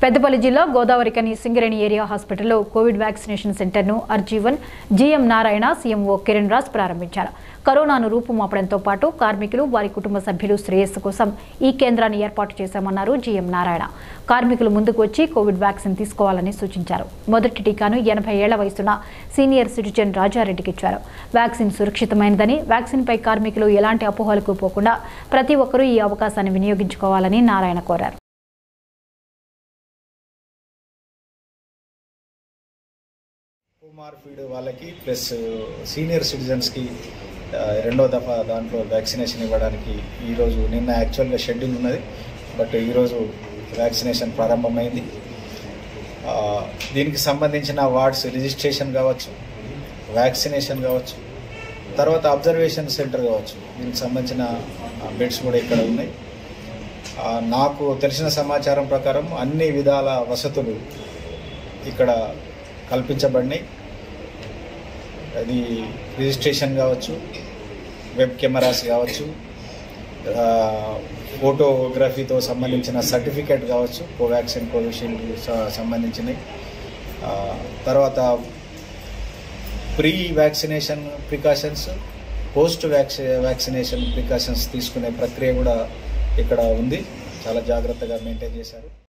పెద్దపల్లి జిల్లా గోదావరికని సింగరేణి ఏరియా హాస్పిటల్లో కోవిడ్ వ్యాక్సినేషన్ సెంటర్ను RG one GM Narayana CMO Kiran Raj ప్రారంభించారు కరోనాను రూపుమాపడంతో పాటు కార్మికులు వారి కుటుంబ సభ్యులు శ్రేయస్సు కోసం ఈ కేంద్రాన్ని ఏర్పాటు చేశామన్నారు జీఎం నారాయణ కార్మికులు ముందుకు వచ్చి కోవిడ్ వ్యాక్సిన్ తీసుకోవాలని సూచించారు మొదటి టీకాను ఎనభై ఏళ్ల వయసున్న సీనియర్ సిటిజన్ రాజారెడ్డికి ఇచ్చారు వ్యాక్సిన్ సురక్షితమైనదని వ్యాక్సిన్పై కార్మికులు ఎలాంటి అపోహలకు పోకుండా ప్రతి ఒక్కరూ ఈ అవకాశాన్ని వినియోగించుకోవాలని నారాయణ కోరారు కోమార్ఫిడ్ వాళ్ళకి ప్లస్ సీనియర్ సిటిజన్స్కి ఆ, రెండో దఫా దాంట్లో వ్యాక్సినేషన్ ఇవ్వడానికి ఈరోజు నిన్న యాక్చువల్గా షెడ్యూల్ ఉన్నది బట్ ఈరోజు వ్యాక్సినేషన్ ప్రారంభమైంది ఆ, దీనికి సంబంధించిన వార్డ్స్ రిజిస్ట్రేషన్ కావచ్చు వ్యాక్సినేషన్ కావచ్చు తర్వాత అబ్జర్వేషన్ సెంటర్ కావచ్చు దీనికి సంబంధించిన బెడ్స్ కూడా ఇక్కడ ఉన్నాయి ఆ, నాకు తెలిసిన సమాచారం ప్రకారం అన్ని విధాల వసతులు ఇక్కడ కల్పించబడినాయి అది రిజిస్ట్రేషన్ కావచ్చు వెబ్ కెమెరాస్ కావచ్చు ఆ, ఫోటోగ్రఫీతో సంబంధించిన సర్టిఫికేట్ కావచ్చు కోవాక్సిన్ కోవిషీల్డ్ స- సంబంధించినవి ఆ, తర్వాత ప్రీ వ్యాక్సినేషన్ ప్రికాషన్స్ పోస్ట్ వ్యాక్సి వ్యాక్సినేషన్ ప్రికాషన్స్ తీసుకునే ప్రక్రియ కూడా ఇక్కడ ఉంది చాలా జాగ్రత్తగా మెయింటైన్ చేశారు